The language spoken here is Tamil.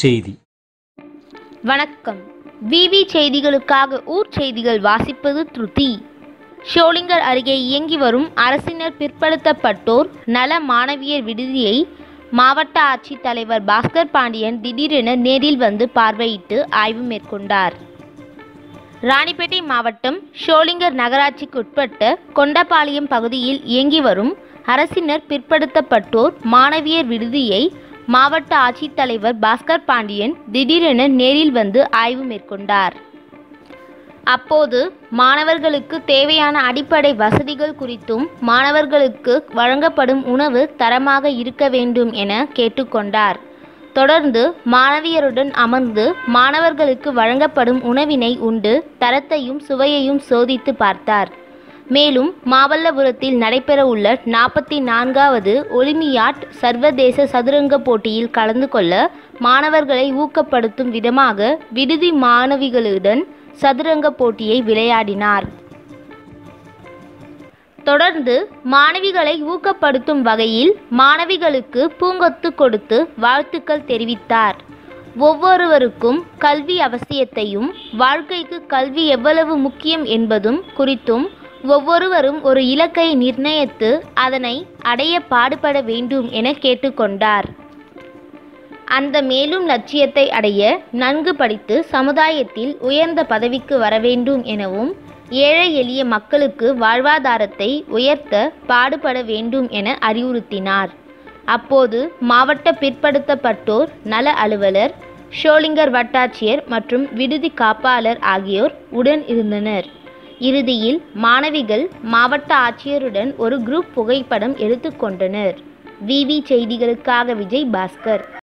செய்தி வணக்கம் விவி செய்திகளுக்காக ஊர் செய்திகள் வாசிப்பது திருதி ஷோலிங்கர் அருகே இயங்கி வரும் அரசினர் பிற்படுத்தப்பட்டோர் நல மாணவியர் விடுதியை மாவட்ட ஆட்சித்தலைவர் பாஸ்கர் பாண்டியன் திடீரென நேரில் வந்து பார்வையிட்டு ஆய்வு மேற்கொண்டார் ராணிப்பேட்டை மாவட்டம் ஷோலிங்கர் நகராட்சிக்கு உட்பட்ட கொண்டபாளையம் பகுதியில் இயங்கி வரும் அரசினர் பிற்படுத்தப்பட்டோர் மாணவியர் விடுதியை மாவட்ட ஆட்சித்தலைவர் பாஸ்கர் பாண்டியன் திடீரென நேரில் வந்து ஆய்வு மேற்கொண்டார் அப்போது மாணவர்களுக்கு தேவையான அடிப்படை வசதிகள் குறித்தும் மாணவர்களுக்கு வழங்கப்படும் உணவு தரமாக இருக்க வேண்டும் என கேட்டுக்கொண்டார் தொடர்ந்து மாணவியருடன் அமர்ந்து மாணவர்களுக்கு வழங்கப்படும் உணவினை உண்டு தரத்தையும் சுவையையும் சோதித்து பார்த்தார் மேலும் மாமல்லபுரத்தில் நடைபெறவுள்ள நாற்பத்தி நான்காவது ஒலிம்பியாட் சர்வதேச சதுரங்க போட்டியில் கலந்து கொள்ள மாணவர்களை ஊக்கப்படுத்தும் விதமாக விடுதி மாணவிகளுடன் சதுரங்க போட்டியை விளையாடினார் தொடர்ந்து மாணவிகளை ஊக்கப்படுத்தும் வகையில் மாணவிகளுக்கு பூங்கொத்து கொடுத்து வாழ்த்துக்கள் தெரிவித்தார் ஒவ்வொருவருக்கும் கல்வி அவசியத்தையும் வாழ்க்கைக்கு கல்வி எவ்வளவு முக்கியம் என்பதும் குறித்தும் ஒவ்வொருவரும் ஒரு இலக்கை நிர்ணயித்து அதனை அடைய பாடுபட வேண்டும் என கேட்டுக்கொண்டார் அந்த மேலும் லட்சியத்தை அடைய நன்கு படித்து சமுதாயத்தில் உயர்ந்த பதவிக்கு வர வேண்டும் எனவும் ஏழை எளிய மக்களுக்கு வாழ்வாதாரத்தை உயர்த்த பாடுபட வேண்டும் என அறிவுறுத்தினார் அப்போது மாவட்ட பிற்படுத்தப்பட்டோர் நல அலுவலர் ஷோலிங்கர் வட்டாட்சியர் மற்றும் விடுதி காப்பாளர் ஆகியோர் உடன் இருந்தனர் இறுதியில் மாணவிகள் மாவட்ட ஆட்சியருடன் ஒரு குரூப் புகைப்படம் எடுத்துக்கொண்டனர் விவி செய்திகளுக்காக விஜய் பாஸ்கர்